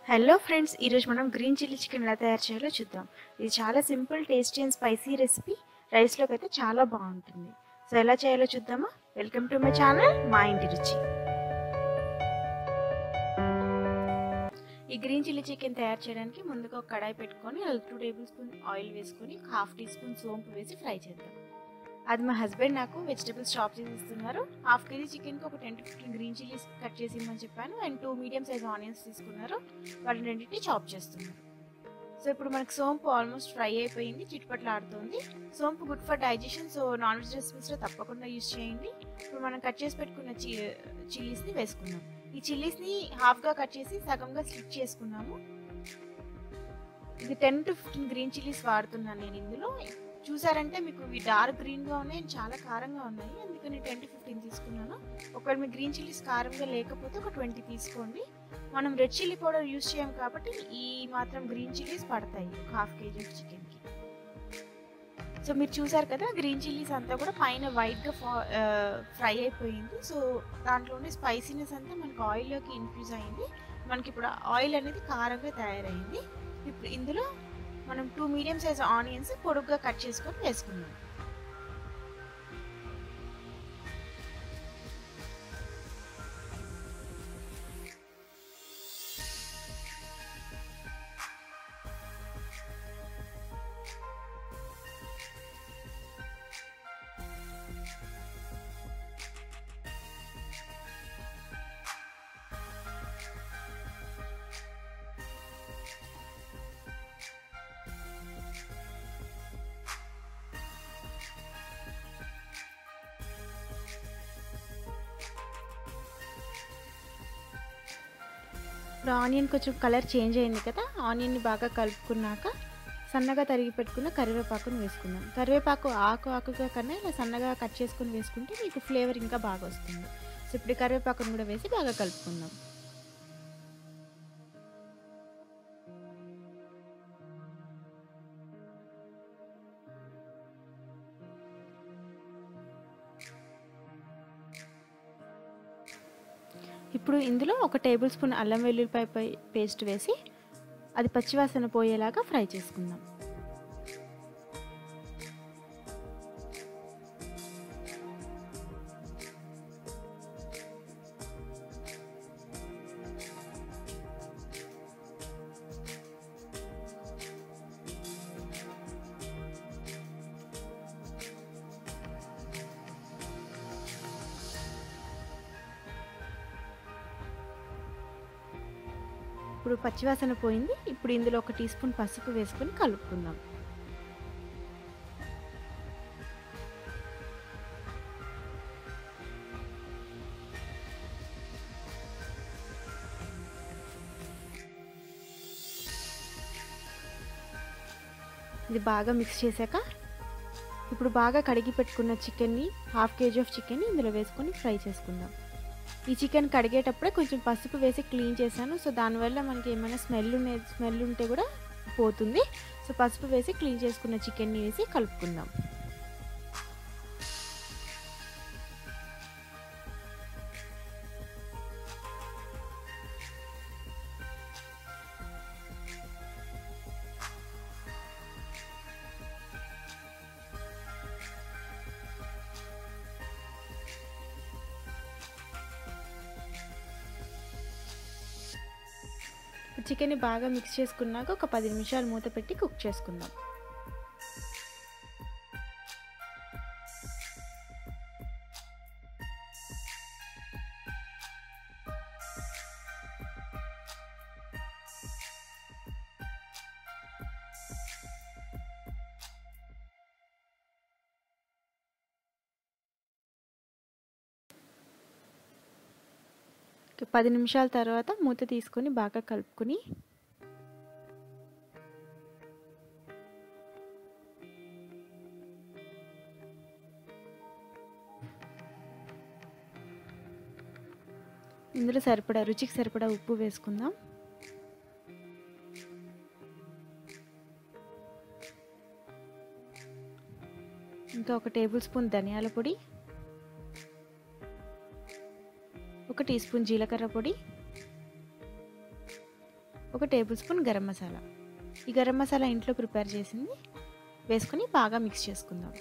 hello friends ఈరోజు మనం green chilli chicken ఎలా తయారు చేయాలో చూద్దాం ఇది చాలా simple tasty and spicy recipe రైస్లోకి అయితే చాలా బాగుంటుంది సో ఎలా చేయాలో చూద్దామా వెల్కమ్ టు మై ఛానల్ మా ఇంటి రుచి ఈ గ్రీన్ చిల్లీ చికెన్ తయారు చేయడానికి ముందుగా ఒక కడాయి పెట్టుకొని టూ టేబుల్ స్పూన్ ఆయిల్ వేసుకొని హాఫ్ టీ స్పూన్ సోంపు వేసి ఫ్రై చేద్దాం అది మా హస్బెండ్ నాకు వెజిటబుల్స్ చాప్ చేసి ఇస్తున్నారు హాఫ్ కేజీ చికెన్కి ఒక ten to fifteen green chillies cut చేసి ఇమ్మని చెప్పాను and two medium size onions తీసుకున్నారు వాటిని రెండింటిని చాప్ చేస్తున్నారు సో ఇప్పుడు మనకు సోంపు ఆల్మోస్ట్ ఫ్రై అయిపోయింది చిట్టుపట్లు ఆడుతుంది సోంపు good for digestion so non veg రెసిపీస్లో తప్పకుండా యూస్ చేయండి ఇప్పుడు మనం కట్ చేసి పెట్టుకున్న చి చిల్లీస్ని వేసుకుందాం ఈ చిల్లీస్ని హాఫ్గా కట్ చేసి సగంగా స్లిట్ చేసుకున్నాము ఇది ten to fifteen green chillies వాడుతున్నాను నేను ఇందులో చూసారంటే మీకు ఇవి డార్క్ గ్రీన్గా ఉన్నాయి చాలా కారంగా ఉన్నాయి అందుకని టెన్ టు ఫిఫ్టీన్ తీసుకున్నాను ఒకవేళ మీ గ్రీన్ చిల్లీస్ కారంగా లేకపోతే ఒక ట్వంటీ తీసుకోండి మనం రెడ్ చిల్లీ పౌడర్ యూస్ చేయం కాబట్టి ఈ మాత్రం గ్రీన్ చిల్లీస్ పడతాయి ఒక హాఫ్ కేజీ చికెన్కి సో మీరు చూసారు కదా గ్రీన్ చిల్లీస్ అంతా కూడా పైన వైట్గా ఫ్రై అయిపోయింది సో దాంట్లోనే స్పైసీనెస్ అంతా మనకి ఆయిల్లోకి ఇన్ఫ్యూజ్ అయింది మనకి ఇప్పుడు ఆయిల్ అనేది కారంగా తయారైంది ఇప్పుడు ఇందులో మనం టూ మీడియం సైజ్ ఆనియన్స్ పొడుగ్గా కట్ చేసుకొని వేసుకుందాం ఇప్పుడు ఆనియన్ కొంచెం కలర్ చేంజ్ అయింది కదా ఆనియన్ని బాగా కలుపుకున్నాక సన్నగా తరిగి పెట్టుకున్న కరివేపాకును వేసుకుందాం కరివేపాకు ఆకు ఆకుగా కన్నా ఇలా సన్నగా కట్ చేసుకుని వేసుకుంటే మీకు ఫ్లేవర్ ఇంకా బాగా వస్తుంది సో ఇప్పుడు కరివేపాకును కూడా వేసి బాగా కలుపుకుందాం ఇప్పుడు ఇందులో ఒక టేబుల్ స్పూన్ అల్లం వెల్లుల్లిపాయ పేస్ట్ వేసి అది పచ్చివాసన పోయేలాగా ఫ్రై చేసుకుందాం ఇప్పుడు పచ్చివాసన పోయింది ఇప్పుడు ఇందులో ఒక టీ స్పూన్ పసుపు వేసుకొని కలుపుకుందాం ఇది బాగా మిక్స్ చేశాక ఇప్పుడు బాగా కడిగి పెట్టుకున్న చికెన్ని హాఫ్ కేజీ ఆఫ్ చికెన్ని ఇందులో వేసుకొని ఫ్రై చేసుకుందాం ఈ చికెన్ కడిగేటప్పుడే కొంచెం పసుపు వేసి క్లీన్ చేశాను సో దానివల్ల మనకి ఏమైనా స్మెల్ ఉండే స్మెల్ ఉంటే కూడా పోతుంది సో పసుపు వేసి క్లీన్ చేసుకున్న చికెన్ని వేసి కలుపుకుందాం చికెన్ని బాగా మిక్స్ చేసుకున్నాక ఒక పది నిమిషాలు మూత పెట్టి కుక్ చేసుకుందాం పది నిమిషాల తర్వాత మూత తీసుకొని బాగా కలుపుకొని ఇందులో సరిపడా రుచికి సరిపడా ఉప్పు వేసుకుందాం ఇంకా ఒక టేబుల్ స్పూన్ ధనియాల పొడి ఒక టీ స్పూన్ జీలకర్ర పొడి ఒక టేబుల్ స్పూన్ గరం మసాలా ఈ గరం మసాలా ఇంట్లో ప్రిపేర్ చేసింది వేసుకొని బాగా మిక్స్ చేసుకుందాం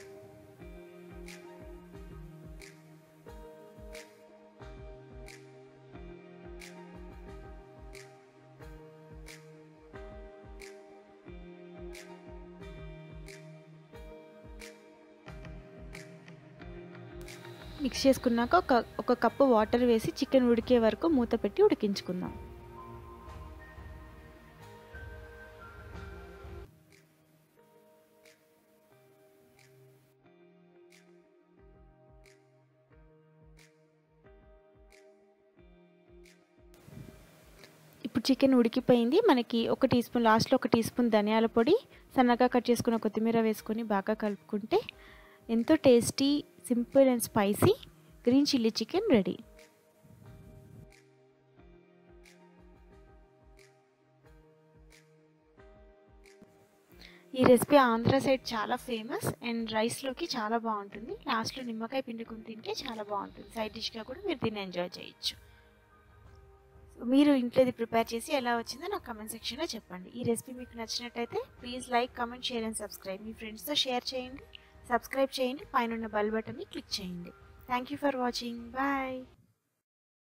మిక్స్ చేసుకున్నాక ఒక ఒక కప్పు వాటర్ వేసి చికెన్ ఉడికే వరకు మూత పెట్టి ఉడికించుకుందాం ఇప్పుడు చికెన్ ఉడికిపోయింది మనకి ఒక టీ స్పూన్ లాస్ట్లో ఒక టీ స్పూన్ ధనియాల పొడి సన్నగా కట్ చేసుకున్న కొత్తిమీర వేసుకొని బాగా కలుపుకుంటే ఎంతో tasty simple and spicy green chilli chicken ready ఈ రెసిపీ ఆంధ్ర సైడ్ చాలా ఫేమస్ అండ్ రైస్లోకి చాలా బాగుంటుంది లాస్ట్లో నిమ్మకాయ పిండుకుని తింటే చాలా బాగుంటుంది సైడ్ డిష్గా కూడా మీరు దీన్ని ఎంజాయ్ చేయొచ్చు మీరు ఇంట్లో ఇది ప్రిపేర్ చేసి ఎలా వచ్చిందో నాకు కమెంట్ సెక్షన్లో చెప్పండి ఈ రెసిపీ మీకు నచ్చినట్టయితే please like comment share and subscribe మీ ఫ్రెండ్స్తో షేర్ చేయండి సబ్స్క్రైబ్ చేయండి పైన బెల్ బటన్ని క్లిక్ చేయండి thank you for watching bye